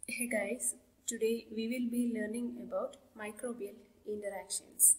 Hey guys, today we will be learning about microbial interactions.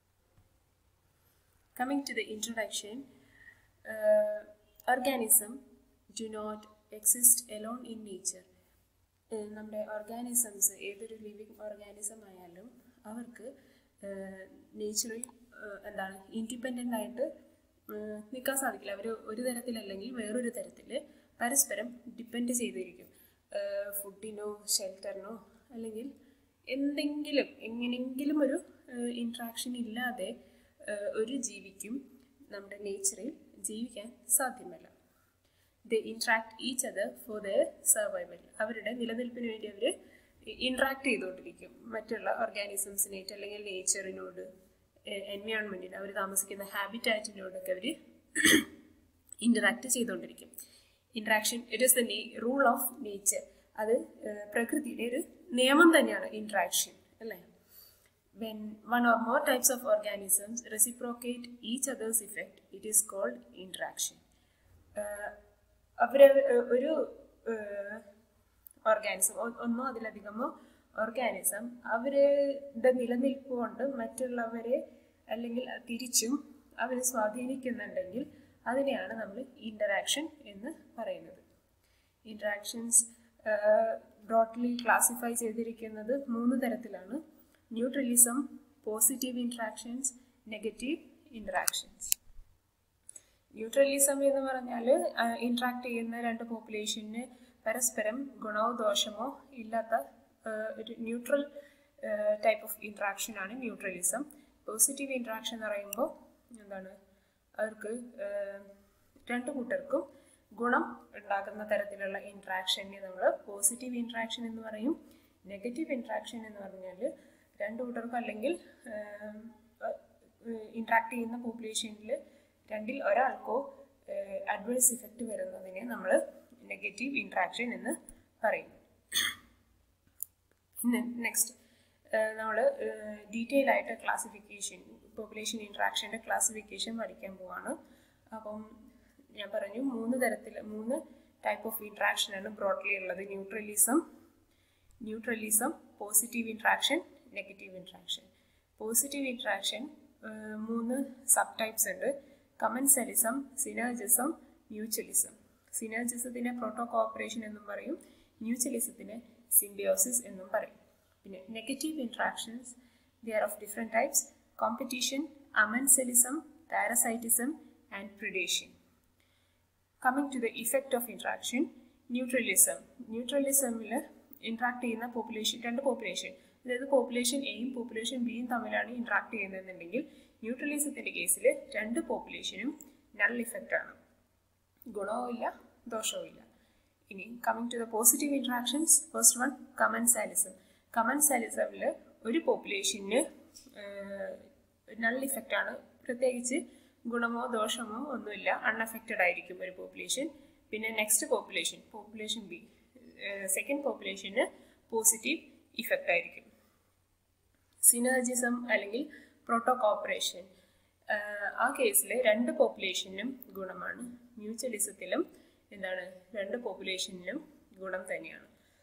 Coming to the introduction, uh, organism do not exist alone in nature. Uh, നമ്മുടെ organisms ഏതൊരു living organism ആയാലും അവർക്ക് നേച്ചറിൽ എന്താണ് independent ആയിട്ട് നിൽക്കാൻ സാധിക്കില്ല അവർ ഒരു തരത്തിലല്ലെങ്കിൽ വേറൊരു തരത്തിൽ പരസ്പരം ഡിപ്പെൻഡ് ചെയ്തിരിക്കും ഫുഡിനോ ഷെൽട്ടറിനോ അല്ലെങ്കിൽ എന്തെങ്കിലും എങ്ങനെയെങ്കിലും ഒരു ഇൻട്രാക്ഷൻ ഇല്ലാതെ ഒരു ജീവിക്കും നമ്മുടെ നേച്ചറിൽ ജീവിക്കാൻ സാധ്യമല്ല the interact each other for the survival അവരുടെ നിലനിൽപ്പിന് വേണ്ടി അവർ ഇൻട്രാക്ട് ചെയ്തുകൊണ്ടിരിക്കും മറ്റുള്ള ഓർഗാനിസംസിനായിട്ട് അല്ലെങ്കിൽ നേച്ചറിനോട് എൻവയോൺമെൻറ്റിന് അവർ താമസിക്കുന്ന ഹാബിറ്റാറ്റിനോടൊക്കെ അവർ ഇൻറ്ററാക്ട് ചെയ്തുകൊണ്ടിരിക്കും interaction it is the rule of nature അത് പ്രകൃതിയുടെ ഒരു നിയമം തന്നെയാണ് ഇൻട്രാക്ഷൻ അല്ലേ when one or more types of organisms reciprocate each others effect it is called interaction അവർ ഒരു ഓർഗാനിസം ഒന്നോ അതിലധികമോ ഓർഗാനിസം അവരുടെ നിലനിൽപ്പ് കൊണ്ട് മറ്റുള്ളവരെ അല്ലെങ്കിൽ തിരിച്ചും അവർ സ്വാധീനിക്കുന്നുണ്ടെങ്കിൽ അതിനെയാണ് നമ്മൾ ഇൻ്ററാക്ഷൻ എന്ന് പറയുന്നത് ഇൻ്ററാക്ഷൻസ് ബ്രോഡ്ലി ക്ലാസിഫൈ ചെയ്തിരിക്കുന്നത് മൂന്ന് തരത്തിലാണ് neutralism positive interactions negative interactions neutralism എന്ന് പറഞ്ഞാൽ ഇൻട്രാക്ട് ചെയ്യുന്ന രണ്ട് പോപ്പുലേഷന് പരസ്പരം ഗുണമോ ദോഷമോ ഇല്ലാത്ത ഒരു ന്യൂട്രൽ ടൈപ്പ് ഓഫ് ഇൻട്രാക്ഷൻ ആണ് ന്യൂട്രലിസം പോസിറ്റീവ് ഇൻട്രാക്ഷൻ എന്ന് പറയുമ്പോൾ എന്താണ് അവർക്ക് രണ്ടു കൂട്ടർക്കും ഗുണം ഉണ്ടാകുന്ന തരത്തിലുള്ള ഇൻട്രാക്ഷനെ നമ്മൾ പോസിറ്റീവ് ഇൻട്രാക്ഷൻ എന്ന് പറയും നെഗറ്റീവ് ഇൻട്രാക്ഷൻ എന്ന് പറഞ്ഞാൽ രണ്ടു കൂട്ടർക്കും അല്ലെങ്കിൽ ഇൻട്രാക്ട് ചെയ്യുന്ന പോപ്പുലേഷനിൽ രണ്ടിൽ ഒരാൾക്കോ അഡ്വേഴ്സ് ഇഫക്റ്റ് വരുന്നതിനെ നമ്മൾ നെഗറ്റീവ് ഇൻട്രാക്ഷൻ എന്ന് പറയും നെക്സ്റ്റ് നമ്മൾ ഡീറ്റെയിൽ ആയിട്ട് ക്ലാസിഫിക്കേഷൻ പോപ്പുലേഷൻ ഇൻട്രാക്ഷൻ്റെ ക്ലാസിഫിക്കേഷൻ പഠിക്കാൻ പോവാണ് അപ്പം ഞാൻ പറഞ്ഞു മൂന്ന് തരത്തിൽ മൂന്ന് ടൈപ്പ് ഓഫ് ഇൻട്രാക്ഷൻ ആണ് ബ്രോഡ്ലി ഉള്ളത് neutralism neutralism positive interaction negative interaction positive interaction മൂന്ന് സബ് ടൈപ്സ് ഉണ്ട് കമൻസലിസം സിനർജിസം മ്യൂച്വലിസം സിനർജിസത്തിനെ പ്രോട്ടോ കോപ്പറേഷൻ എന്നും പറയും മ്യൂച്വലിസത്തിനെ സിംബിയോസിസ് എന്നും പറയും പിന്നെ negative interactions they are of different types competition amensalism parasitism and predation coming to the effect of interaction neutralism ന്യൂട്രലിസമിൽ ഇൻട്രാക്ട് ചെയ്യുന്ന പോപ്പുലേഷൻ രണ്ട് പോപ്പുലേഷൻ അതായത് പോപ്പുലേഷൻ എയും പോപ്പുലേഷൻ ബിയും തമ്മിലാണ് ഇൻട്രാക്ട് ചെയ്യുന്നതെന്നുണ്ടെങ്കിൽ ന്യൂട്രലിസത്തിൻ്റെ കേസിൽ രണ്ട് പോപ്പുലേഷനും നൾ ഇഫക്റ്റ് ആണ് ഗുണവും ഇല്ല ദോഷവും ഇല്ല ഇനി coming to the positive interactions first one commensalism കമൻസാലിസമിൽ ഒരു പോപ്പുലേഷന് നൾ ഇഫക്റ്റ് ആണ് പ്രത്യേകിച്ച് ഗുണമോ ദോഷമോ ഒന്നുമില്ല അൺഅഫക്റ്റഡ് ആയിരിക്കും ഒരു പോപ്പുലേഷൻ പിന്നെ next population population B second പോപ്പുലേഷന് പോസിറ്റീവ് ഇഫക്റ്റ് ആയിരിക്കും സിനർജിസം അല്ലെങ്കിൽ പ്രോട്ടോ കോപ്പറേഷൻ ആ കേസിൽ രണ്ട് പോപ്പുലേഷനും ഗുണമാണ് മ്യൂച്വലിസത്തിലും എന്താണ് രണ്ട് പോപ്പുലേഷനിലും ഗുണം തന്നെയാണ്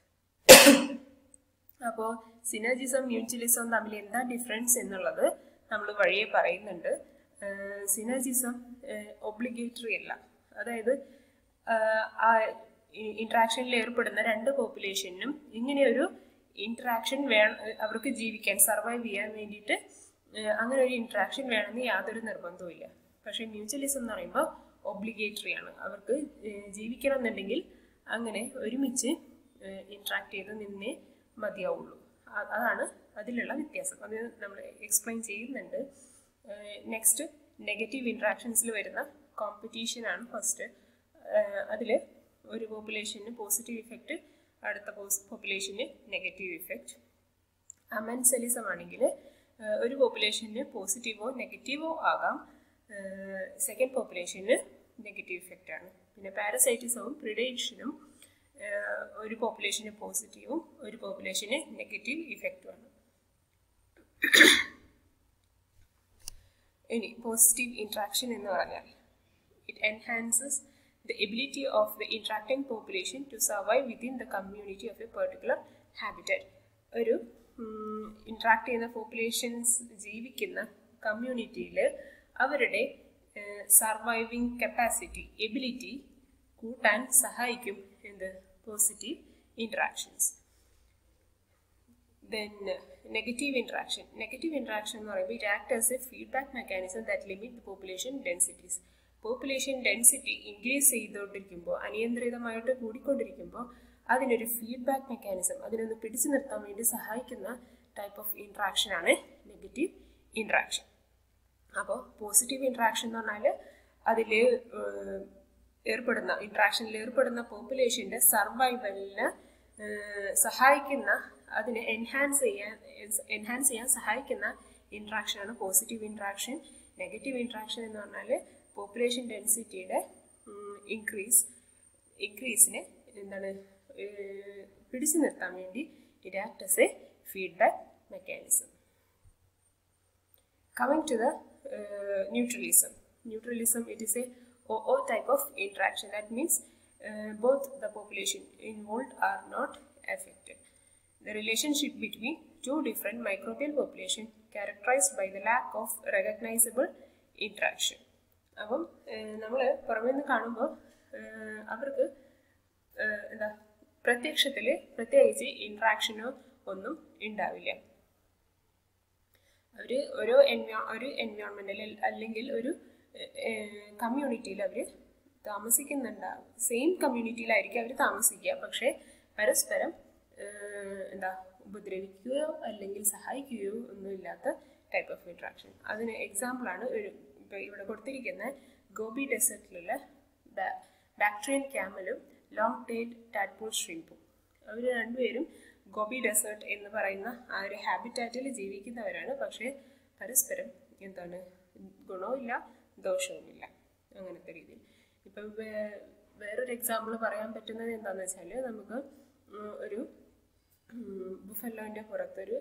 അപ്പോൾ സിനർജിസം മ്യൂച്വലിസം തമ്മിൽ എന്താ ഡിഫറൻസ് എന്നുള്ളത് നമ്മൾ വഴിയെ പറയുന്നുണ്ട് സിനർജിസം ഒബ്ലിഗേറ്ററി അല്ല അതായത് ആ ഇൻട്രാക്ഷനിൽ ഏർപ്പെടുന്ന രണ്ട് പോപ്പുലേഷനും ഇങ്ങനെ ഒരു ഇൻട്രാക്ഷൻ വേണം അവർക്ക് ജീവിക്കാൻ സർവൈവ് ചെയ്യാൻ വേണ്ടിയിട്ട് അങ്ങനെ ഒരു ഇൻട്രാക്ഷൻ വേണമെന്ന് യാതൊരു നിർബന്ധവും ഇല്ല പക്ഷേ മ്യൂച്വലിസം എന്ന് പറയുമ്പോൾ ഒബ്ലിഗേറ്ററി ആണ് അവർക്ക് ജീവിക്കണം എന്നുണ്ടെങ്കിൽ അങ്ങനെ ഒരുമിച്ച് ഇൻട്രാക്ട് ചെയ്ത് നിന്നേ മതിയാവുള്ളൂ അതാണ് അതിലുള്ള വ്യത്യാസം അത് നമ്മൾ എക്സ്പ്ലെയിൻ ചെയ്യുന്നുണ്ട് നെക്സ്റ്റ് നെഗറ്റീവ് ഇൻട്രാക്ഷൻസിൽ വരുന്ന കോമ്പറ്റീഷനാണ് ഫസ്റ്റ് അതിൽ ഒരു പോപ്പുലേഷന് പോസിറ്റീവ് ഇഫക്റ്റ് അടുത്ത പോപ്പുലേഷന് നെഗറ്റീവ് ഇഫക്റ്റ് അമൻസലിസം ആണെങ്കിൽ ഒരു പോപ്പുലേഷന് പോസിറ്റീവോ നെഗറ്റീവോ ആകാം സെക്കൻഡ് പോപ്പുലേഷന് നെഗറ്റീവ് ഇഫക്റ്റ് ആണ് പിന്നെ പാരസൈറ്റിസവും പ്രിഡേഷനും ഒരു പോപ്പുലേഷന് പോസിറ്റീവും ഒരു പോപ്പുലേഷന് നെഗറ്റീവ് ഇഫക്റ്റുമാണ് ഇനി പോസിറ്റീവ് ഇൻട്രാക്ഷൻ എന്ന് പറഞ്ഞാൽ it enhances the ability of the interacting population to survive within the community of a particular habitat. ഒരു ഇൻട്രാക്ട് ചെയ്യുന്ന പോപ്പുലേഷൻസ് ജീവിക്കുന്ന കമ്മ്യൂണിറ്റിയിൽ അവരുടെ സർവൈവിങ് കപ്പാസിറ്റി എബിലിറ്റി കൂട്ടാൻ സഹായിക്കും എന്ത് positive interactions then uh, negative interaction negative interaction എന്ന് പറയുമ്പോൾ it acts as a feedback mechanism that limit the population densities population density increase ചെയ്തുകൊണ്ടിരിക്കുമ്പോൾ അനിയന്ത്രിതമായിട്ട് കൂടിക്കൊണ്ടിരിക്കുമ്പോൾ അതിനൊരു ഫീഡ്ബാക്ക് മെക്കാനിസം അതിനൊന്ന് പിടിച്ചു നിർത്താൻ വേണ്ടി സഹായിക്കുന്ന ടൈപ്പ് ഓഫ് ഇൻട്രാക്ഷൻ ആണ് നെഗറ്റീവ് ഇൻട്രാക്ഷൻ അപ്പോൾ പോസിറ്റീവ് ഇൻട്രാക്ഷൻ എന്ന് പറഞ്ഞാൽ അതിൽ ഏർപ്പെടുന്ന ഇൻട്രാക്ഷനിൽ ഏർപ്പെടുന്ന പോപ്പുലേഷൻ്റെ സർവൈവലിന് സഹായിക്കുന്ന അതിനെ എൻഹാൻസ് ചെയ്യാൻ എൻഹാൻസ് ചെയ്യാൻ സഹായിക്കുന്ന ഇൻട്രാക്ഷൻ ആണ് പോസിറ്റീവ് ഇൻട്രാക്ഷൻ നെഗറ്റീവ് ഇൻട്രാക്ഷൻ എന്ന് പറഞ്ഞാൽ പോപ്പുലേഷൻ ഡെൻസിറ്റിയുടെ ഇൻക്രീസ് ഇൻക്രീസിനെ എന്താണ് പിടിച്ചു നിർത്താൻ വേണ്ടി it act as a feedback mechanism coming to the uh, neutralism neutralism it is a oo type of interaction that means uh, both the population involved are not affected the relationship between two different microbial population characterized by the lack of recognizable interaction അപ്പം നമ്മൾ പുറമേ നിന്ന് കാണുമ്പോൾ അവർക്ക് എന്താ പ്രത്യക്ഷത്തിൽ പ്രത്യേകിച്ച് ഇൻട്രാക്ഷനോ ഒന്നും ഉണ്ടാവില്ല അവർ ഓരോ എൻവയോ ഒരു എൻവയോൺമെൻറ്റിൽ അല്ലെങ്കിൽ ഒരു കമ്മ്യൂണിറ്റിയിൽ അവർ താമസിക്കുന്നുണ്ടാവും സെയിം കമ്മ്യൂണിറ്റിയിലായിരിക്കും അവർ താമസിക്കുക പക്ഷേ പരസ്പരം എന്താ ഉപദ്രവിക്കുകയോ അല്ലെങ്കിൽ സഹായിക്കുകയോ ഒന്നുമില്ലാത്ത ടൈപ്പ് ഓഫ് ഇൻട്രാക്ഷൻ അതിന് എക്സാമ്പിളാണ് ഒരു ഇപ്പോൾ ഇവിടെ കൊടുത്തിരിക്കുന്ന ഗോബി ഡെസേർട്ടിലുള്ള ബാക്ടീരിയൻ ക്യാമലും ലോങ് ടൈൽ ടാഡ്പോൾ ഷ്രിമ്പും അവർ രണ്ടുപേരും ഗോബി ഡെസേർട്ട് എന്ന് പറയുന്ന ആ ഒരു ഹാബിറ്റാറ്റിൽ ജീവിക്കുന്നവരാണ് പക്ഷേ പരസ്പരം എന്താണ് ഗുണവുമില്ല ദോഷവുമില്ല അങ്ങനത്തെ രീതിയിൽ ഇപ്പം വേറൊരു എക്സാമ്പിൾ പറയാൻ പറ്റുന്നത് എന്താണെന്ന് വെച്ചാൽ നമുക്ക് ഒരു ബുഫല്ലോൻ്റെ പുറത്തൊരു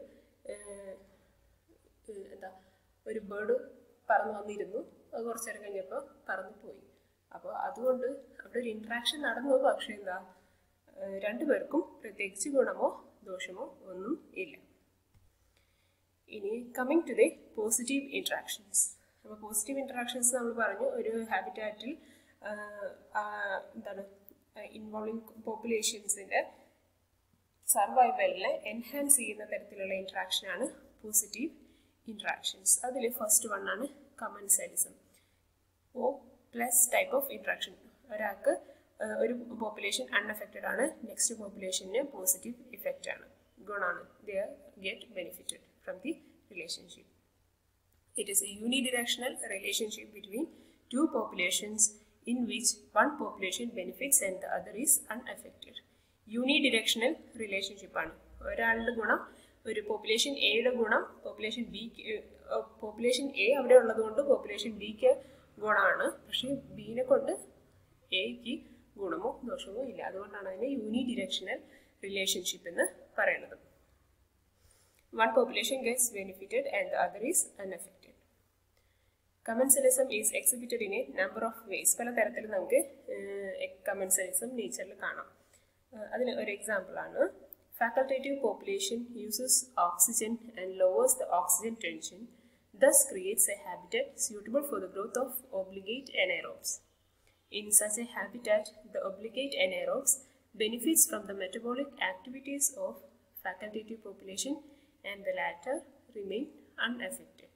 എന്താ ഒരു ബേർഡ് പറന്നു വന്നിരുന്നു അത് കുറച്ചു നേരം കഴിഞ്ഞപ്പോൾ പറന്നു പോയി അപ്പോൾ അതുകൊണ്ട് അവിടെ ഒരു ഇൻട്രാക്ഷൻ നടന്നു പക്ഷേ എന്താ രണ്ടുപേർക്കും പ്രത്യേകിച്ച് ഗുണമോ ദോഷമോ ഒന്നും ഇല്ല ഇനി coming to the positive interactions അപ്പോൾ പോസിറ്റീവ് ഇൻട്രാക്ഷൻസ് നമ്മൾ പറഞ്ഞു ഒരു ഹാബിറ്റാറ്റിൽ എന്താണ് ഇൻവോൾവിങ് പോപ്പുലേഷൻസിൻ്റെ സർവൈവലിനെ എൻഹാൻസ് ചെയ്യുന്ന തരത്തിലുള്ള ഇൻട്രാക്ഷനാണ് പോസിറ്റീവ് ഇൻട്രാക്ഷൻസ് അതിൽ ഫസ്റ്റ് വൺ ആണ് commensalism O plus type of interaction ഒരാൾക്ക് ഒരു പോപ്പുലേഷൻ അൺഅഫക്റ്റഡ് ആണ് നെക്സ്റ്റ് പോപ്പുലേഷന് പോസിറ്റീവ് ഇഫക്റ്റ് ആണ് ഗുണമാണ് the get benefited from the relationship it is a unidirectional relationship between two populations in which one population benefits and the other is unaffected unidirectional relationship ആണ് ഒരാളുടെ ഗുണം ഒരു population എയുടെ ഗുണം പോപ്പുലേഷൻ ബിക്ക് പോപ്പുലേഷൻ എ അവിടെ ഉള്ളത് കൊണ്ട് പോപ്പുലേഷൻ ബിക്ക് ഗുണമാണ് പക്ഷേ ബീനെ കൊണ്ട് എക്ക് ഗുണമോ ദോഷമോ ഇല്ല അതുകൊണ്ടാണ് അതിനെ യൂണി ഡിറക്ഷണൽ റിലേഷൻഷിപ്പ് എന്ന് പറയുന്നത് one population gets benefited and the other is unaffected commensalism is exhibited in a number of ways പല തരത്തിൽ നമുക്ക് കമൻസലിസം നേച്ചറിൽ കാണാം അതിന് ഒരു എക്സാമ്പിൾ ആണ് facultative population uses oxygen and lowers the oxygen tension, thus creates a habitat suitable for the growth of obligate anaerobes. In such a habitat, the obligate anaerobes benefits from the metabolic activities of facultative population and the latter remain unaffected.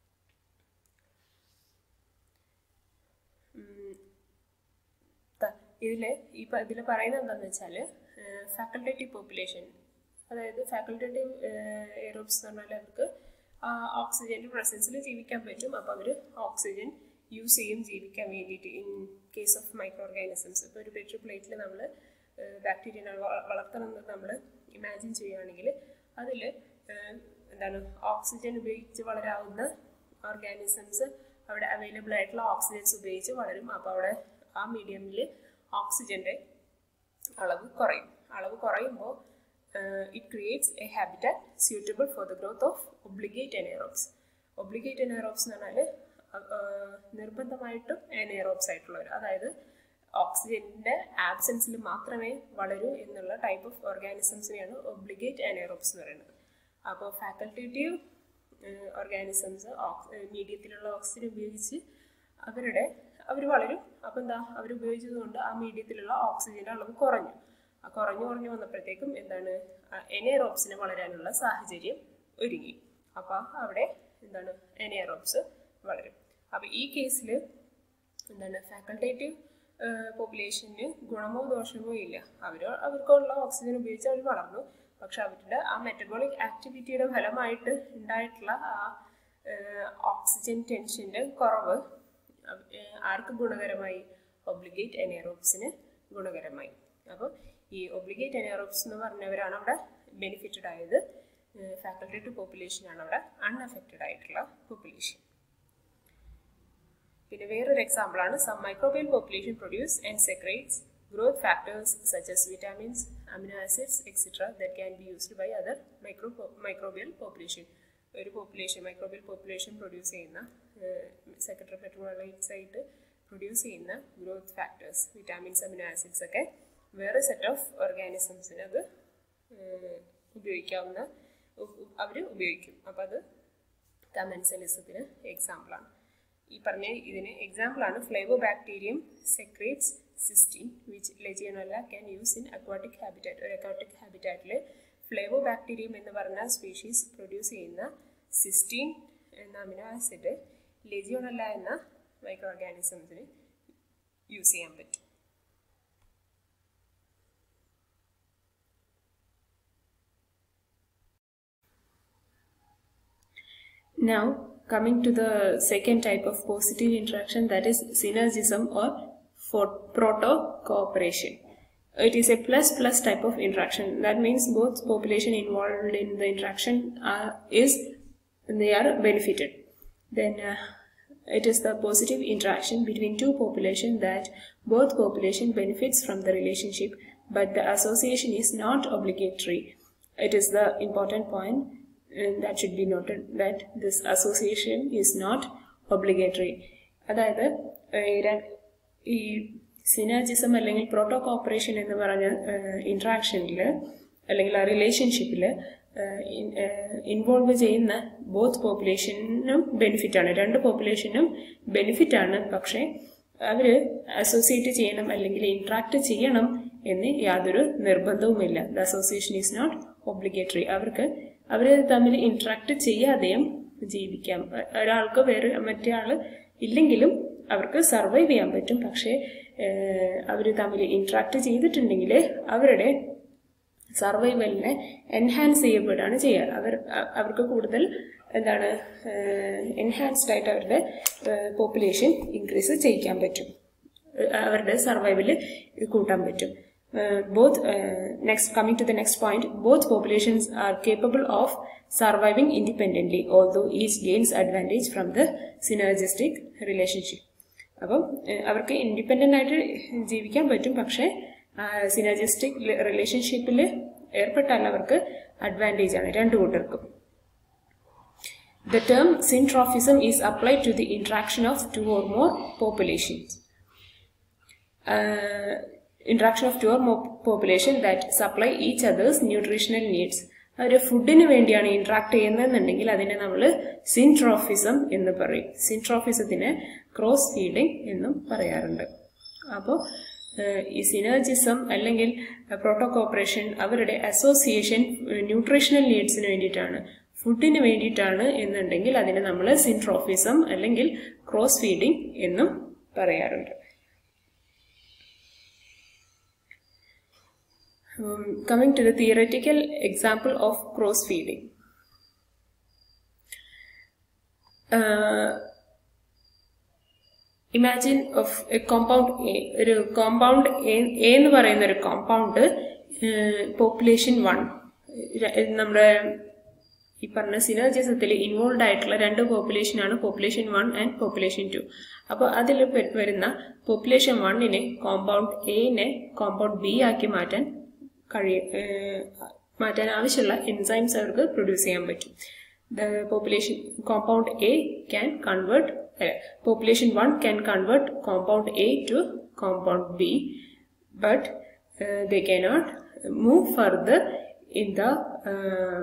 ഇതിൽ ഈ ഇതിൽ പറയുന്നത് എന്താണെന്ന് വെച്ചാൽ facultative population അതായത് facultative aerobes എന്ന് പറഞ്ഞാൽ അവർക്ക് ഓക്സിജൻ്റെ പ്രസൻസിൽ ജീവിക്കാൻ പറ്റും അപ്പോൾ അവർ ഓക്സിജൻ യൂസ് ചെയ്യും ജീവിക്കാൻ വേണ്ടിയിട്ട് in case of microorganisms ഒരു പെട്രി പ്ലേറ്റിൽ നമ്മൾ ബാക്ടീരിയനെ വളർത്തണമെന്ന് നമ്മൾ ഇമാജിൻ ചെയ്യുകയാണെങ്കിൽ അതിൽ എന്താണ് ഓക്സിജൻ ഉപയോഗിച്ച് വളരാവുന്ന ഓർഗാനിസംസ് അവിടെ അവൈലബിൾ ആയിട്ടുള്ള ഓക്സിജൻസ് ഉപയോഗിച്ച് വളരും അപ്പോൾ അവിടെ ആ മീഡിയമിൽ ഓക്സിജൻ്റെ അളവ് കുറയും അളവ് കുറയുമ്പോൾ it creates a habitat suitable for the growth of obligate anaerobes obligate anaerobes എന്ന് പറഞ്ഞാൽ നിർബന്ധമായിട്ടും എനേറോബ്സ് ആയിട്ടുള്ളവർ അതായത് ഓക്സിജന്റെ ആബ്സെൻസിൽ മാത്രമേ വളരൂ എന്നുള്ള ടൈപ്പ് ഓഫ് ഓർഗാനിസംസിനെയാണ് ഒബ്ലിഗേറ്റ് അനേറോബ്സ് എന്ന് പറയുന്നത് അപ്പോൾ ഫാക്കൾട്ടേറ്റീവ് ഓർഗാനിസംസ് മീഡിയത്തിലുള്ള ഓക്സിജൻ ഉപയോഗിച്ച് അവരുടെ അവർ വളരും അപ്പോൾ എന്താ അവർ ഉപയോഗിച്ചതുകൊണ്ട് ആ മീഡിയത്തിലുള്ള ഓക്സിജൻ്റെ അളവ് കുറഞ്ഞു ആ കുറഞ്ഞു കുറഞ്ഞു വന്നപ്പോഴത്തേക്കും എന്താണ് എനേറോബ്സിന് വളരാനുള്ള സാഹചര്യം ഒരുങ്ങി അപ്പോൾ അവിടെ എന്താണ് എനേറോബ്സ് വളരും അപ്പോൾ ഈ കേസിൽ എന്താണ് ഫാക്കൾട്ടേറ്റീവ് പോപ്പുലേഷന് ഗുണമോ ദോഷമോ ഇല്ല അവർ അവർക്കുള്ള ഓക്സിജൻ ഉപയോഗിച്ച് അവർ വളർന്നു പക്ഷെ അവരുടെ ആ മെറ്റബോളിക് ആക്ടിവിറ്റിയുടെ ഫലമായിട്ട് ഉണ്ടായിട്ടുള്ള ആ ഓക്സിജൻ ടെൻഷൻ്റെ കുറവ് ആർക്ക് ഗുണകരമായി ഒബ്ലിഗേറ്റ് എനേറോബ്സിന് ഗുണകരമായി അപ്പോൾ ഈ ഒബ്ലിഗേറ്റ് എനേറോബ്സ് എന്ന് പറഞ്ഞവരാണ് അവിടെ ബെനിഫിറ്റഡ് ആയത് ഫാക്കൾട്ടേറ്റീവ് പോപ്പുലേഷനാണ് അവിടെ അൺഅഫക്റ്റഡ് ആയിട്ടുള്ള പോപ്പുലേഷൻ പിന്നെ വേറൊരു എക്സാമ്പിളാണ് some microbial population produce and secretes growth factors such as vitamins amino acids etcetera that can be used by other micro microbial population ഒരു പോപ്പുലേഷൻ മൈക്രോബിയൽ പോപ്പുലേഷൻ പ്രൊഡ്യൂസ് ചെയ്യുന്ന secondary metabolites ആയിട്ട് produce ചെയ്യുന്ന growth factors vitamins amino acids ഒക്കെ വേറെ set of ഓർഗാനിസംസിന് അത് ഉപയോഗിക്കാവുന്ന അവർ ഉപയോഗിക്കും അപ്പം അത് കമൻസലിസത്തിന് എക്സാമ്പിളാണ് ഈ പറഞ്ഞ ഇതിന് എക്സാമ്പിളാണ് Flavobacterium secretes cysteine which Legionella can use in aquatic habitat ഒരു അക്വാട്ടിക് ഹാബിറ്റാറ്റിൽ ഫ്ലേവോ ബാക്ടീരിയം എന്ന് പറഞ്ഞ സ്പീഷീസ് പ്രൊഡ്യൂസ് ചെയ്യുന്ന സിസ്റ്റീൻ എന്ന അമിനോ ആസിഡ് ലെജിയോണല്ല എന്ന മൈക്രോ ഓർഗാനിസംസിന് യൂസ് ചെയ്യാൻ പറ്റും Now, coming to the second type of positive interaction that is synergism or for proto cooperation. It is a plus plus type of interaction. That means both population involved in the interaction are, is they are benefited. Then uh, it is the positive interaction between two population that both population benefits from the relationship, but the association is not obligatory. It is the important point and that should be noted that this association is not obligatory അതായത് ഈ സിനാജിസം അല്ലെങ്കിൽ proto corporation എന്ന് പറഞ്ഞ ഇൻട്രാക്ഷനിൽ അല്ലെങ്കിൽ ആ റിലേഷൻഷിപ്പിൽ involve ചെയ്യുന്ന both പോപ്പുലേഷനും ബെനിഫിറ്റാണ് രണ്ട് പോപ്പുലേഷനും ബെനിഫിറ്റാണ് പക്ഷേ അവർ അസോസിയേറ്റ് ചെയ്യണം അല്ലെങ്കിൽ ഇൻട്രാക്ട് ചെയ്യണം എന്ന് യാതൊരു നിർബന്ധവുമില്ല the association is not obligatory അവർക്ക് അവർ തമ്മിൽ ഇന്ററാക്ട് ചെയ്യാതെയും ജീവിക്കാം ഒരാൾക്ക് വേറെ മറ്റേ ആള് ഇല്ലെങ്കിലും അവർക്ക് സർവൈവ് ചെയ്യാൻ പറ്റും പക്ഷേ അവർ തമ്മിൽ ഇന്ററാക്ട് ചെയ്തിട്ടുണ്ടെങ്കിൽ അവരുടെ സർവൈവലിനെ എൻഹാൻസ് ചെയ്യപ്പെടുകയാണ് ചെയ്യുക അവർ അവർക്ക് കൂടുതൽ എന്താണ് എൻഹാൻസ്ഡ് ആയിട്ട് അവരുടെ പോപ്പുലേഷൻ ഇൻക്രീസ് ചെയ്യിക്കാൻ പറ്റും അവരുടെ സർവൈവൽ കൂട്ടാൻ പറ്റും uh, both uh, next coming to the next point both populations are capable of surviving independently although each gains advantage from the synergistic relationship അപ്പം അവർക്ക് ഇൻഡിപെൻഡൻ്റ് ആയിട്ട് ജീവിക്കാൻ പറ്റും പക്ഷേ സിനർജിസ്റ്റിക് റിലേഷൻഷിപ്പിൽ ഏർപ്പെട്ടാൽ അവർക്ക് അഡ്വാൻറ്റേജ് ആണ് രണ്ടു കൂട്ടർക്കും The term syntrophism is applied to the interaction of two or more populations. Uh, interaction of two or more population that supply each other's nutritional needs. ഒരു ഫുഡിന് വേണ്ടിയാണ് ഇന്ററാക്ട് ചെയ്യുന്നതെന്നുണ്ടെങ്കിൽ അതിനെ നമ്മൾ സിൻട്രോഫിസം എന്ന് പറയും സിൻട്രോഫിസത്തിന് ക്രോസ് ഫീഡിംഗ് എന്നും പറയാറുണ്ട് അപ്പോൾ ഈ സിനർജിസം അല്ലെങ്കിൽ പ്രോട്ടോ കോപ്പറേഷൻ അവരുടെ അസോസിയേഷൻ ന്യൂട്രീഷണൽ നീഡ്സിന് വേണ്ടിയിട്ടാണ് ഫുഡിന് വേണ്ടിയിട്ടാണ് എന്നുണ്ടെങ്കിൽ അതിനെ നമ്മൾ സിൻട്രോഫിസം അല്ലെങ്കിൽ ക്രോസ് ഫീഡിംഗ് എന്നും പറയാറുണ്ട് Um, coming to the theoretical example of cross feeding. Uh, imagine of a compound a ഒരു കോമ്പൗണ്ട് എ എന്ന് പറയുന്ന ഒരു കോമ്പൗണ്ട് പോപ്പുലേഷൻ വൺ നമ്മുടെ ഈ പറഞ്ഞ സിനർജിസത്തിൽ ഇൻവോൾവ് ആയിട്ടുള്ള രണ്ട് പോപ്പുലേഷനാണ് population one and population two അപ്പോൾ അതിൽ വരുന്ന പോപ്പുലേഷൻ വണ്ണിനെ കോമ്പൗണ്ട് എനെ കോമ്പൗണ്ട് ബി ആക്കി മാറ്റാൻ കഴിയും മാറ്റാൻ ആവശ്യമുള്ള എൻസൈംസ് അവർക്ക് പ്രൊഡ്യൂസ് ചെയ്യാൻ പറ്റും the population compound A can convert uh, population 1 can convert compound A to compound B but uh, they cannot move further in the uh,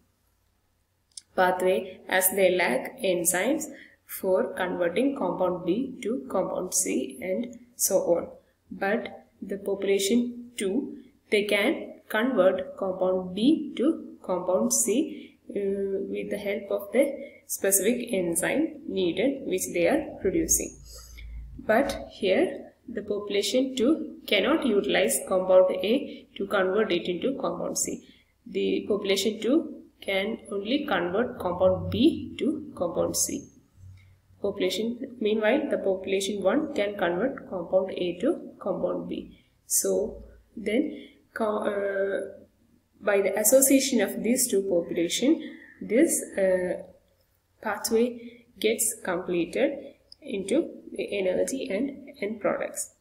pathway as they lack enzymes for converting compound B to compound C and so on but the population 2 they can convert compound B to compound C uh, with the help of the specific enzyme needed which they are producing. But here the population 2 cannot utilize compound A to convert it into compound C. The population 2 can only convert compound B to compound C. Population meanwhile the population 1 can convert compound A to compound B. So then uh, by the association of these two population this uh, pathway gets completed into the energy and end products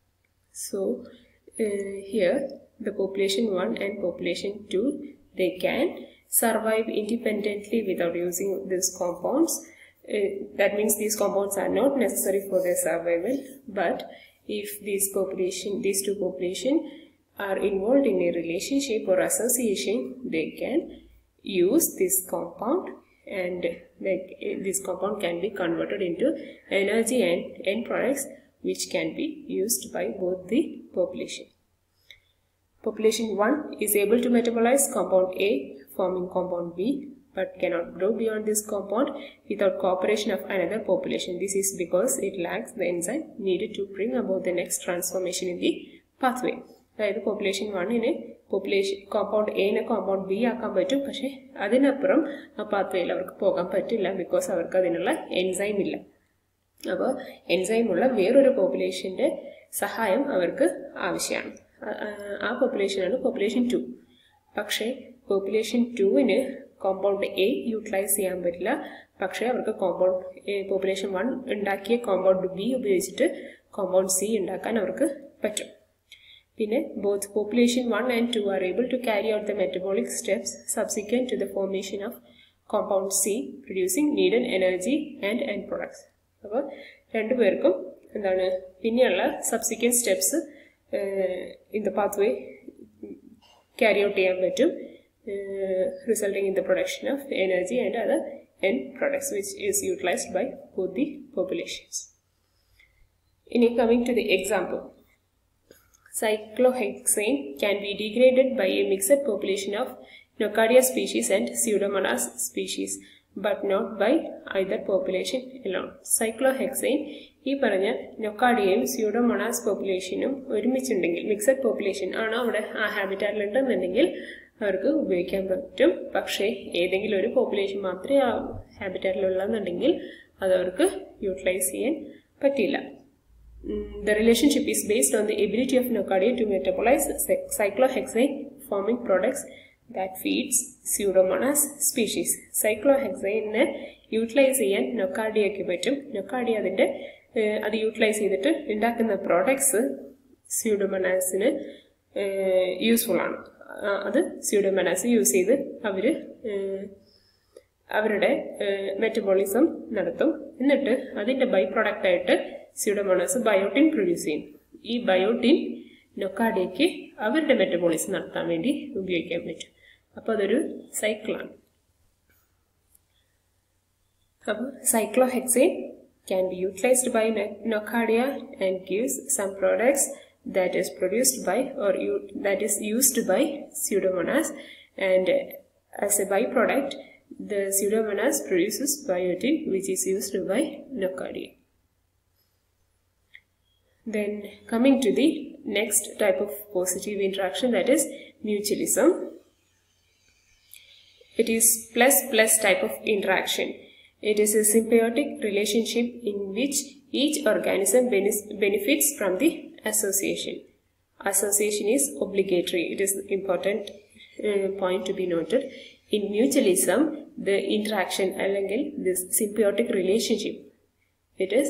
so uh, here the population 1 and population 2 they can survive independently without using these compounds uh, that means these compounds are not necessary for their survival but if these population these two population are involved in a relationship or association, they can use this compound and like this compound can be converted into energy and end products which can be used by both the population. Population 1 is able to metabolize compound A forming compound B but cannot grow beyond this compound without cooperation of another population. This is because it lacks the enzyme needed to bring about the next transformation in the pathway. അതായത് population വണ്ണിന് population compound എനെ compound B ആക്കാൻ പറ്റും പക്ഷെ അതിനപ്പുറം ആ പാത്വയിൽ അവർക്ക് പോകാൻ പറ്റില്ല ബിക്കോസ് അവർക്ക് അതിനുള്ള എൻസൈം ഇല്ല അപ്പോൾ എൻസൈം ഉള്ള വേറൊരു പോപ്പുലേഷൻ്റെ സഹായം അവർക്ക് ആവശ്യമാണ് ആ പോപ്പുലേഷനാണ് പോപ്പുലേഷൻ ടു പക്ഷേ പോപ്പുലേഷൻ ടുവിന് കോമ്പൗണ്ട് എ യൂട്ടിലൈസ് ചെയ്യാൻ പറ്റില്ല പക്ഷേ അവർക്ക് കോമ്പൗണ്ട് പോപ്പുലേഷൻ വൺ ഉണ്ടാക്കിയ കോമ്പൗണ്ട് ബി ഉപയോഗിച്ചിട്ട് കോമ്പൗണ്ട് സി ഉണ്ടാക്കാൻ അവർക്ക് പറ്റും പിന്നെ both population one and two are able to carry out the metabolic steps subsequent to the formation of compound C producing needed energy and end products അപ്പോൾ രണ്ടുപേർക്കും എന്താണ് പിന്നെയുള്ള subsequent steps in the pathway carry out ചെയ്യാൻ പറ്റും resulting in the production of energy and other end products which is utilized by both the populations ഇനി coming to the example cyclohexane can be degraded by a mixed population of Nocardia species and Pseudomonas species, but not by either population alone. Cyclohexane ഈ പറഞ്ഞ നൊക്കാഡിയയും Pseudomonas പോപ്പുലേഷനും ഒരുമിച്ചുണ്ടെങ്കിൽ mixed population ആണ് അവിടെ ആ ഹാബിറ്റാറ്റിലുണ്ടെന്നുണ്ടെങ്കിൽ അവർക്ക് ഉപയോഗിക്കാൻ പറ്റും പക്ഷേ ഏതെങ്കിലും ഒരു പോപ്പുലേഷൻ മാത്രമേ ആ ഹാബിറ്റാറ്റിലുള്ളതെന്നുണ്ടെങ്കിൽ അത് അവർക്ക് യൂട്ടിലൈസ് ചെയ്യാൻ പറ്റില്ല the relationship is based on the ability of nocardia to metabolize cyclohexane forming products that feeds pseudomonas species cyclohexane utilize ചെയ്യാൻ നൊക്കാർഡിയയ്ക്ക് പറ്റും നൊക്കാർഡിയ അതിൻ്റെ അത് യൂട്ടിലൈസ് ചെയ്തിട്ട് ഉണ്ടാക്കുന്ന പ്രോഡക്ട്സ് സ്യൂഡോമനാസിന് യൂസ്ഫുൾ ആണ് അത് സ്യൂഡോമനാസ് യൂസ് ചെയ്ത് അവർ അവരുടെ മെറ്റബോളിസം നടത്തും എന്നിട്ട് അതിൻ്റെ ബൈ പ്രോഡക്റ്റായിട്ട് സ്യൂഡോമോണാസ് ബയോട്ടിൻ പ്രൊഡ്യൂസ് ചെയ്യും ഈ ബയോട്ടിൻ നൊക്കാഡേക്ക് അവരുടെ മെറ്റബോളിസം നടത്താൻ വേണ്ടി ഉപയോഗിക്കാൻ പറ്റും അപ്പോൾ അതൊരു സൈക്കിളാണ് അപ്പോൾ cyclohexane can be utilized by nocardia and gives some products that is produced by or that is used by pseudomonas and as a byproduct the pseudomonas produces biotin which is used by nocardia. Then coming to the next type of positive interaction that is mutualism. It is plus plus type of interaction. It is a symbiotic relationship in which each organism benefits from the association. Association is obligatory. It is important uh, point to be noted. In mutualism, the interaction അല്ലെങ്കിൽ this symbiotic relationship, it is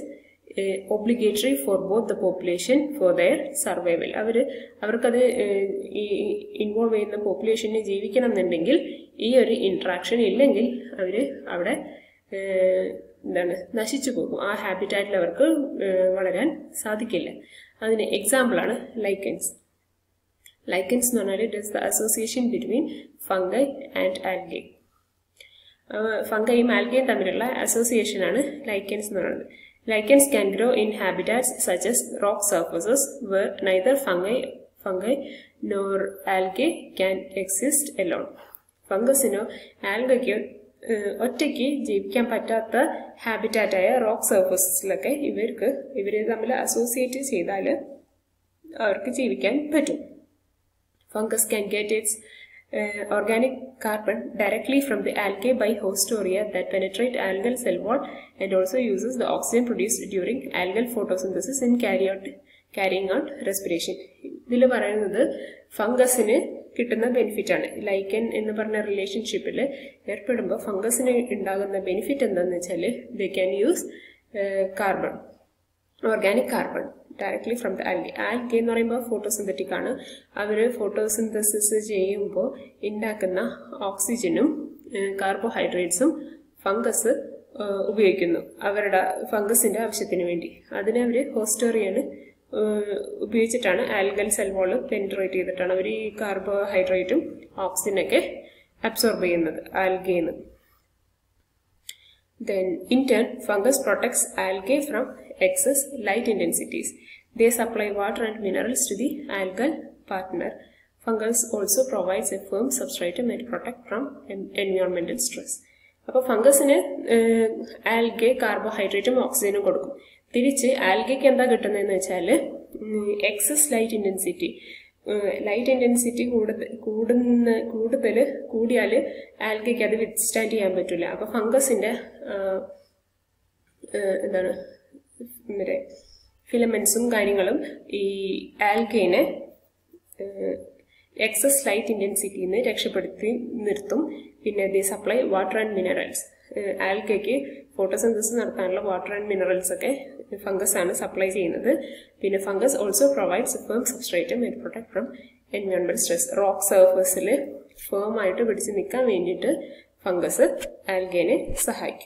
obligatory for both the population for their survival അവർ അവർക്കത് ഈ involve ചെയ്യുന്ന population ജീവിക്കണം എന്നുണ്ടെങ്കിൽ ഈ ഒരു interaction ഇല്ലെങ്കിൽ അവർ അവിടെ എന്താണ് നശിച്ചു പോകും ആ ഹാബിറ്റാറ്റിൽ അവർക്ക് വളരാൻ സാധിക്കില്ല അതിന് എക്സാമ്പിളാണ് ലൈക്കൻസ് ലൈക്കൻസ് എന്ന് പറഞ്ഞാൽ it is the association between fungi and algae ഫംഗയും ആൽഗയും തമ്മിലുള്ള അസോസിയേഷനാണ് ലൈക്കൻസ് എന്ന് പറയുന്നത് lichens can grow in habitats such as rock surfaces where neither fungi fungi nor algae can exist alone ഫംഗസിനോ ആൽഗയ്ക്കോ ഒറ്റയ്ക്ക് ജീവിക്കാൻ പറ്റാത്ത ഹാബിറ്റാറ്റായ റോക്ക് സർഫസസിലൊക്കെ ഇവർക്ക് ഇവർ തമ്മിൽ അസോസിയേറ്റ് ചെയ്താൽ അവർക്ക് ജീവിക്കാൻ പറ്റും fungus can get its organic carbon directly from the algae by hostoria that penetrate algal cell wall and also uses the oxygen produced during algal photosynthesis in carry out, carrying out respiration. ഇതിൽ പറയുന്നത് ഫംഗസിന് കിട്ടുന്ന benefit ആണ് ലൈക്കൻ എന്ന് പറഞ്ഞ റിലേഷൻഷിപ്പിൽ ഏർപ്പെടുമ്പോൾ ഫംഗസിന് ഉണ്ടാകുന്ന benefit എന്താണെന്ന് വെച്ചാൽ they can use carbon organic carbon directly from the algae algae എന്ന് പറയുമ്പോൾ ഫോട്ടോസിന്തറ്റിക് ആണ് അവർ ഫോട്ടോസിന്തസിസ് ചെയ്യുമ്പോൾ ഉണ്ടാക്കുന്ന ഓക്സിജനും കാർബോഹൈഡ്രേറ്റ്സും ഫംഗസ് ഉപയോഗിക്കുന്നു അവരുടെ ഫംഗസിന്റെ ആവശ്യത്തിന് വേണ്ടി അതിന് അവർ ഹോസ്റ്റോറിയാണ് ഉപയോഗിച്ചിട്ടാണ് ആൽഗൽ സെൽവോള് പെനിട്രേറ്റ് ചെയ്തിട്ടാണ് അവർ ഈ കാർബോഹൈഡ്രേറ്റും ഓക്സിജനൊക്കെ അബ്സോർബ് ചെയ്യുന്നത് ആൽഗേന്ന് Then, in turn, fungus protects algae from excess light intensities. They supply water and minerals to the algal partner. Fungus also provides a firm substratum and protect from environmental stress. അപ്പോൾ ഫംഗസിന് algae കാർബോഹൈഡ്രേറ്റും ഓക്സിജനും കൊടുക്കും തിരിച്ച് ആൽഗയ്ക്ക് എന്താ കിട്ടുന്നതെന്ന് വെച്ചാൽ excess light intensity light intensity കൂടുതൽ കൂടുന്ന കൂടുതൽ കൂടിയാൽ ആൽഗയ്ക്ക് അത് വിത്ത്സ്റ്റാൻഡ് ചെയ്യാൻ പറ്റില്ല അപ്പോൾ ഫംഗസിൻ്റെ എന്താണ് മറ്റേ ഫിലമെൻസും കാര്യങ്ങളും ഈ ആൽഗേനെ എക്സസ് ലൈറ്റ് ഇൻറ്റൻസിറ്റിയിൽ നിന്ന് രക്ഷപ്പെടുത്തി നിർത്തും പിന്നെ the supply water and minerals ആൽഗയ്ക്ക് ഫോട്ടോസിന്തസിസ് നടത്താനുള്ള വാട്ടർ ആൻഡ് മിനറൽസ് ഒക്കെ ഫംഗസ് ആണ് സപ്ലൈ ചെയ്യുന്നത് പിന്നെ fungus also provides firm substratum and protect from environment stress rock സർഫസിൽ ഫേം ആയിട്ട് പിടിച്ച് നിൽക്കാൻ വേണ്ടിയിട്ട് ഫംഗസ് ആൽഗേനെ സഹായിക്കും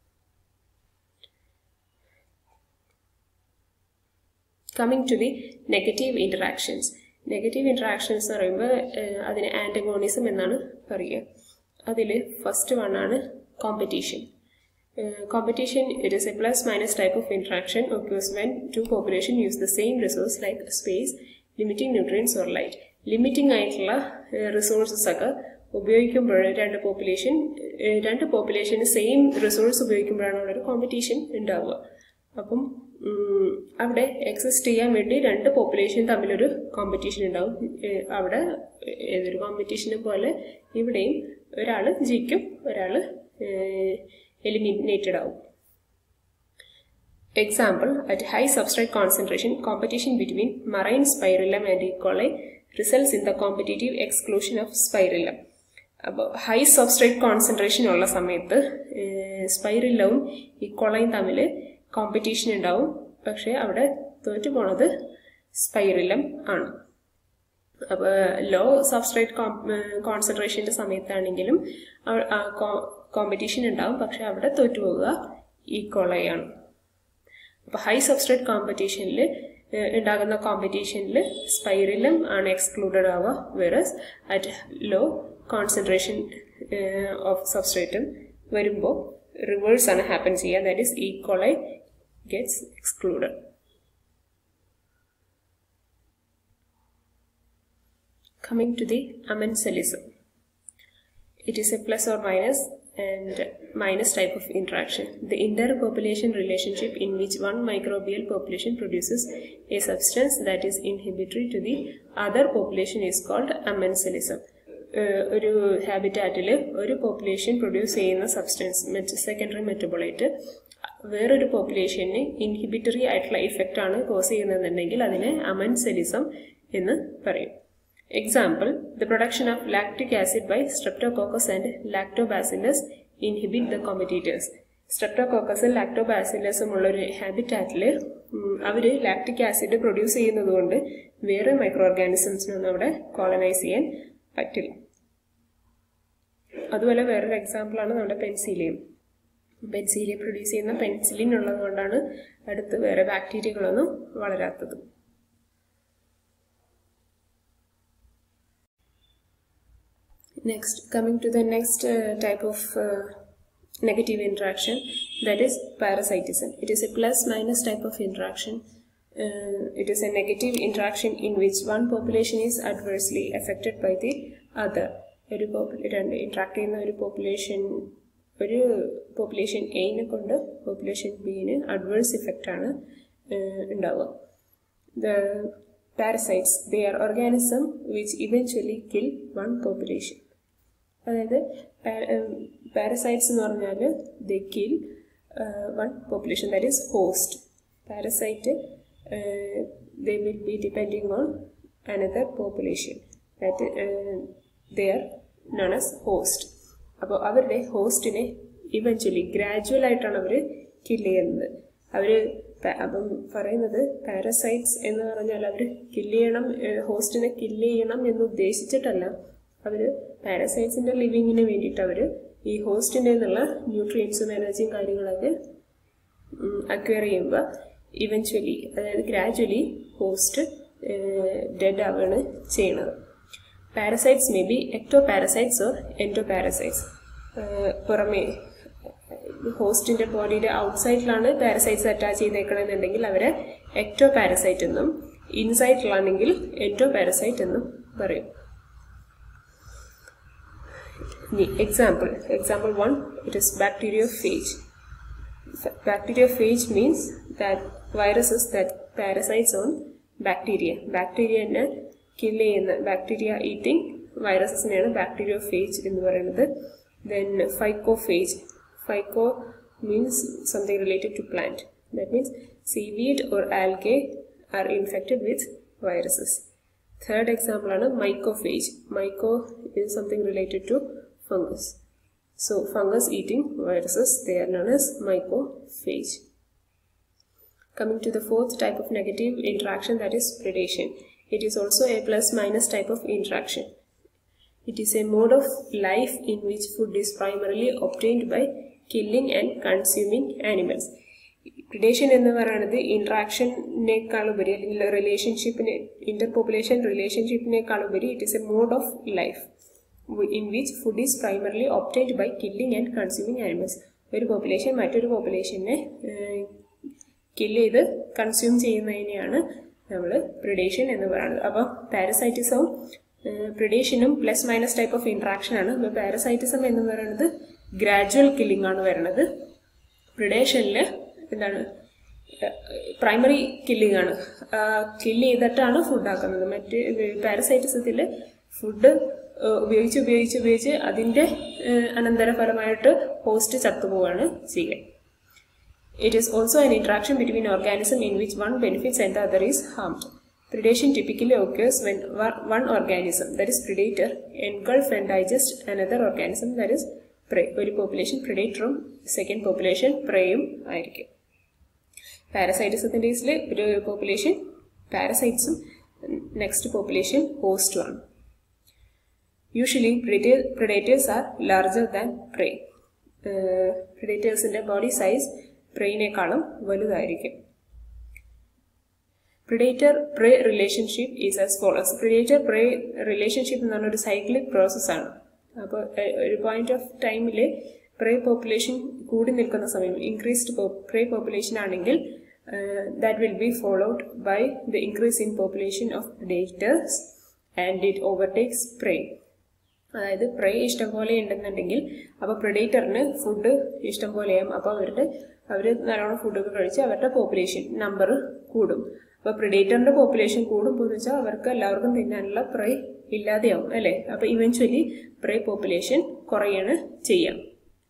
coming to the negative interactions negative interactions എന്ന് പറയുമ്പോൾ അതിന് ആൻറ്റഗോണിസം എന്നാണ് പറയുക അതിൽ ഫസ്റ്റ് വൺ ആണ് competition competition it is a plus minus type of interaction occurs when two population use the same resource like space limiting nutrients or light limiting ആയിട്ടുള്ള resources ഒക്കെ ഉപയോഗിക്കുമ്പോൾ രണ്ട് പോപ്പുലേഷൻ രണ്ട് പോപ്പുലേഷന് സെയിം റിസോഴ്സ് ഉപയോഗിക്കുമ്പോഴാണ് അവിടെ ഒരു competition ഉണ്ടാവുക അപ്പം അവിടെ എക്സിസ്റ്റ് ചെയ്യാൻ വേണ്ടി രണ്ട് പോപ്പുലേഷൻ തമ്മിലൊരു കോമ്പറ്റീഷൻ ഉണ്ടാവും അവിടെ ഏതൊരു കോമ്പറ്റീഷനെ പോലെ ഇവിടെയും ഒരാൾ ജയിക്കും ഒരാൾ eliminated out. Example, at high substrate concentration, competition between marine spirillum and E. coli results in the competitive exclusion of spirillum. അപ്പോൾ ഹൈ സബ്സ്ട്രേറ്റ് കോൺസെൻട്രേഷൻ ഉള്ള സമയത്ത് സ്പൈറില്ലവും ഇക്കോളയും തമ്മിൽ കോമ്പറ്റീഷൻ ഉണ്ടാവും പക്ഷേ അവിടെ തോറ്റു പോണത് സ്പൈറില്ലം ആണ് അപ്പോൾ ലോ സബ്സ്ട്രേറ്റ് കോൺസെൻട്രേഷൻ്റെ സമയത്താണെങ്കിലും കോമ്പറ്റീഷൻ ഉണ്ടാവും പക്ഷെ അവിടെ തോറ്റുപോകുക ഈ കോളയാണ് അപ്പോൾ ഹൈ സബ്സ്ട്രേറ്റ് കോമ്പറ്റീഷനിൽ ഉണ്ടാകുന്ന കോമ്പറ്റീഷനിൽ സ്പൈറിലും ആണ് എക്സ്ക്ലൂഡഡ് ആവുക whereas at low concentration of സബ്സ്ട്രേറ്റും വരുമ്പോൾ റിവേഴ്സ് ആണ് ഹാപ്പൻ ചെയ്യുക that is E coli gets excluded Coming to the amensalism. It is a plus or minus and minus type of interaction. The interpopulation relationship in which one microbial population produces a substance that is inhibitory to the other population is called amensalism. ഒരു ഹാബിറ്റാറ്റിൽ ഒരു population produce ചെയ്യുന്ന substance മറ്റ് secondary metabolite വേറൊരു പോപ്പുലേഷന് inhibitory ആയിട്ടുള്ള effect ആണ് cause ചെയ്യുന്നതെന്നുണ്ടെങ്കിൽ അതിനെ അമൻസെലിസം എന്ന് പറയും Example, the production of lactic acid by Streptococcus and Lactobacillus inhibit the competitors. സ്ട്രെപ്റ്റോകോക്കസും ലാക്ടോബാസിലസും ഉള്ള ഒരു ഹാബിറ്റാറ്റിൽ അവർ ലാക്റ്റിക് ആസിഡ് പ്രൊഡ്യൂസ് ചെയ്യുന്നത് കൊണ്ട് വേറെ മൈക്രോ ഓർഗാനിസംസിനൊന്നും അവിടെ കോളനൈസ് ചെയ്യാൻ പറ്റില്ല അതുപോലെ വേറൊരു എക്സാമ്പിളാണ് നമ്മുടെ പെൻസിലിയം പെൻസിലിയം പ്രൊഡ്യൂസ് ചെയ്യുന്ന പെൻസിലിൻ ഉള്ളത് കൊണ്ടാണ് അടുത്ത് വേറെ ബാക്ടീരിയകളൊന്നും വളരാത്തത് Next, coming to the next uh, type of uh, negative interaction, that is parasitism. It is a plus minus type of interaction. Uh, it is a negative interaction in which one population is adversely affected by the other. ഒരു രണ്ട് interact ചെയ്യുന്ന ഒരു population ഒരു population എയിനെ കൊണ്ട് population bin adverse effect ആണ് ഉണ്ടാവുക the parasites they are organism which eventually kill one population അതായത് parasites എന്ന് പറഞ്ഞാൽ the kill one population that is host parasite they will be depending on another population that they are known as host അപ്പോൾ അവരുടെ ഹോസ്റ്റിനെ eventually gradual ആയിട്ടാണ് അവർ kill ചെയ്യുന്നത് അവർ അപ്പം പറയുന്നത് parasites എന്ന് പറഞ്ഞാൽ അവർ കില്ല് ചെയ്യണം ഹോസ്റ്റിനെ കില്ല് ചെയ്യണം എന്ന് ഉദ്ദേശിച്ചിട്ടല്ല അവർ പാരസൈറ്റ്സിൻ്റെ ലിവിങ്ങിന് വേണ്ടിയിട്ട് അവർ ഈ ഹോസ്റ്റിൻ്റെ നിന്നുള്ള ന്യൂട്രിയൻസും എനർജിയും കാര്യങ്ങളൊക്കെ അക്വയർ ചെയ്യുമ്പോൾ ഇവൻച്വലി അതായത് ഗ്രാജുവലി ഹോസ്റ്റ് ഡെഡ് ആവുകയാണ് ചെയ്യണത് parasites may be ectoparasites or endoparasites പുറമേ ഹോസ്റ്റിന്റെ ബോഡിയുടെ ഔട്ട്സൈഡിലാണ് പാരസൈറ്റ്സ് അറ്റാച്ച് ചെയ്തേക്കണമെന്നുണ്ടെങ്കിൽ അവരെ എക്ടോ പാരസൈറ്റ് എന്നും ഇൻസൈഡിലാണെങ്കിൽ എൻഡോ പാരസൈറ്റ് എന്നും പറയും example example one it is bacteriophage bacteriophage means that viruses that parasites on bacteria ബാക്ടീരിയനെ കില്ല് ചെയ്യുന്ന ബാക്ടീരിയ ഈറ്റിംഗ് വൈറസസിനെയാണ് ബാക്ടീരിയോഫേജ് എന്ന് പറയുന്നത് then phycophage phyco means something related to plant that means seaweed or algae are infected with viruses third example ആണ് mycophage myco is something related to fungus. So fungus eating viruses, they are known as mycophage. Coming to the fourth type of negative interaction that is predation. It is also a plus minus type of interaction. It is a mode of life in which food is primarily obtained by killing and consuming animals. Predation എന്ന് പറയുന്നത് ഇൻട്രാക്ഷനേക്കാൾ ഉപരി അല്ലെങ്കിൽ റിലേഷൻഷിപ്പിനെ Inter population റിലേഷൻഷിപ്പിനേക്കാൾ ഉപരി it is a mode of life in which food is primarily obtained by killing and consuming animals ഒരു population മറ്റൊരു പോപ്പുലേഷനെ kill ചെയ്ത് കൺസ്യൂം ചെയ്യുന്നതിനെയാണ് നമ്മൾ പ്രിഡേഷൻ എന്ന് പറയുന്നത് അപ്പോൾ പാരസൈറ്റിസവും പ്രിഡേഷനും plus minus type of interaction ആണ് അപ്പോൾ പാരസൈറ്റിസം എന്ന് പറയുന്നത് ഗ്രാജുവൽ കില്ലിംഗ് ആണ് വരുന്നത് പ്രിഡേഷനിൽ എന്താണ് പ്രൈമറി കില്ലിംഗ് ആണ് കില്ല് ചെയ്തിട്ടാണ് ഫുഡ് ആക്കുന്നത് മറ്റ് പാരസൈറ്റിസത്തിൽ ഫുഡ് ഉപയോഗിച്ച് ഉപയോഗിച്ച് ഉപയോഗിച്ച് അതിൻ്റെ അനന്തരഫലമായിട്ട് ഹോസ്റ്റ് ചത്തുപോവാണ് ചെയ്യുക it is also an interaction between organism in which one benefits and the other is harmed. Predation typically occurs when one organism, that is predator, engulf and digest another organism, that is prey. ഒരു population പ്രിഡേറ്ററും second population പ്രേയും ആയിരിക്കും പാരസൈറ്റിസത്തിൻ്റെ കേസിൽ ഒരു population പാരസൈറ്റ്സും next population ഹോസ്റ്റുമാണ് usually predators are larger than prey പ്രിഡേറ്റേഴ്സിൻ്റെ ബോഡി സൈസ് പ്രേയിനേക്കാളും വലുതായിരിക്കും predator prey relationship is as follows predator prey relationship എന്ന് പറഞ്ഞ ഒരു സൈക്ലിക് പ്രോസസ്സാണ് അപ്പോൾ ഒരു പോയിന്റ് ഓഫ് ടൈമിൽ പ്രേ പോപ്പുലേഷൻ കൂടി നിൽക്കുന്ന സമയം ഇൻക്രീസ്ഡ് പ്രേ പോപ്പുലേഷൻ ആണെങ്കിൽ that will be followed by the increase in population of predators and it overtakes prey അതായത് പ്രേ ഇഷ്ടം പോലെ ഉണ്ടെന്നുണ്ടെങ്കിൽ അപ്പോൾ പ്രിഡേറ്ററിന് ഫുഡ് ഇഷ്ടം പോലെയാകും അപ്പോൾ അവരുടെ അവർ നല്ലോണം ഫുഡൊക്കെ കഴിച്ച് അവരുടെ പോപ്പുലേഷൻ നമ്പർ കൂടും അപ്പോൾ പ്രിഡേറ്ററിന്റെ പോപ്പുലേഷൻ കൂടുമ്പോൾ എന്ന് വെച്ചാൽ അവർക്ക് എല്ലാവർക്കും തിന്നാനുള്ള പ്രേ ഇല്ലാതെയാവും അല്ലേ അപ്പോൾ ഇവൻച്വലി പ്രേ പോപ്പുലേഷൻ കുറയാണ് ചെയ്യാം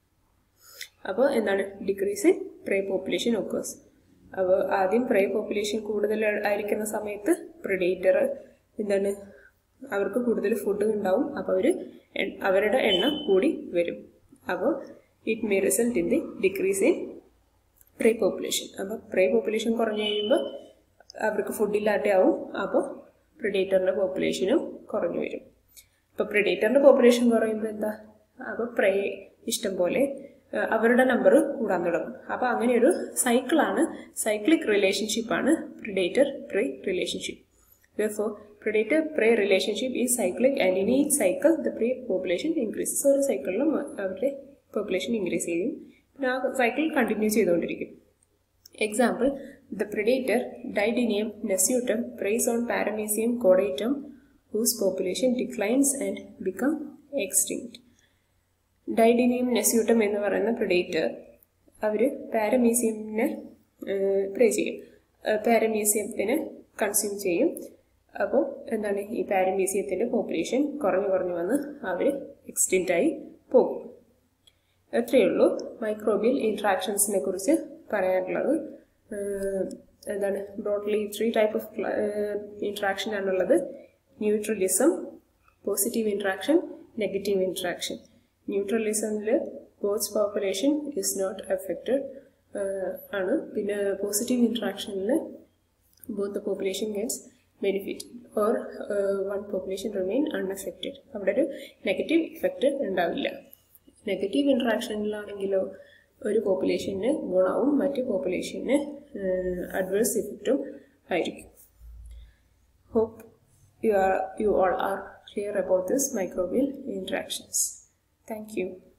അപ്പോൾ എന്താണ് decrease in prey population occurs അപ്പോൾ ആദ്യം പ്രേ പോപ്പുലേഷൻ കൂടുതൽ ആയിരിക്കുന്ന സമയത്ത് പ്രിഡേറ്റർ എന്താണ് അവർക്ക് കൂടുതൽ ഫുഡ് ഉണ്ടാവും അപ്പോൾ അവർ അവരുടെ എണ്ണം കൂടി വരും അപ്പോൾ it may result in the decrease in prey population അപ്പോൾ പ്രേ പോപ്പുലേഷൻ കുറഞ്ഞു കഴിയുമ്പോൾ അവർക്ക് ഫുഡില്ലാതെ ആവും അപ്പോൾ പ്രിഡേറ്ററിൻ്റെ പോപ്പുലേഷനും കുറഞ്ഞു വരും ഇപ്പോൾ പ്രിഡേറ്ററിൻ്റെ പോപ്പുലേഷൻ കുറയുമ്പോൾ എന്താ അപ്പോൾ പ്രേ ഇഷ്ടം പോലെ അവരുടെ നമ്പർ കൂടാൻ തുടങ്ങും അപ്പോൾ അങ്ങനെ ഒരു സൈക്കിളാണ് സൈക്ലിക് റിലേഷൻഷിപ്പാണ് predator prey relationship Therefore, predator-prey relationship is cyclic and in each cycle the prey population increases. ഒരു സൈക്കിളിലും അവരുടെ പോപ്പുലേഷൻ ഇൻക്രീസ് ചെയ്യും പിന്നെ ആ സൈക്കിൾ കണ്ടിന്യൂ ചെയ്തുകൊണ്ടിരിക്കും example the predator Didinium nasutum preys on Paramecium caudatum whose population declines and become extinct Didinium nasutum എന്ന് പറയുന്ന predator അവർ പാരമീസിയമിനെ പ്രേ ചെയ്യും പാരമീസിയത്തിന് consume ചെയ്യും അപ്പോൾ എന്താണ് ഈ പാരമീസിയത്തിൻ്റെ പോപ്പുലേഷൻ കുറഞ്ഞു കുറഞ്ഞു വന്ന് അവർ എക്സ്റ്റെൻറ്റ് ആയി പോകും എത്രയേ ഉള്ളൂ മൈക്രോബിയൽ ഇൻട്രാക്ഷൻസിനെ കുറിച്ച് പറയാനുള്ളത് എന്താണ് broadly three type of interaction ആണുള്ളത് neutralism positive interaction negative interaction ന്യൂട്രലിസമിൽ both population is not affected ആണ് പിന്നെ പോസിറ്റീവ് ഇൻട്രാക്ഷനിൽ both the population gets benefit or uh, one population remain unaffected അവിടെ ഒരു നെഗറ്റീവ് ഇഫക്റ്റ് ഉണ്ടാവില്ല നെഗറ്റീവ് ഇൻട്രാക്ഷനിലാണെങ്കിലോ ഒരു പോപ്പുലേഷന് ഗുണവും മറ്റ് പോപ്പുലേഷന് അഡ്വേഴ്സ് ഇഫക്റ്റും ആയിരിക്കും hope you are you all are clear about this microbial interactions thank U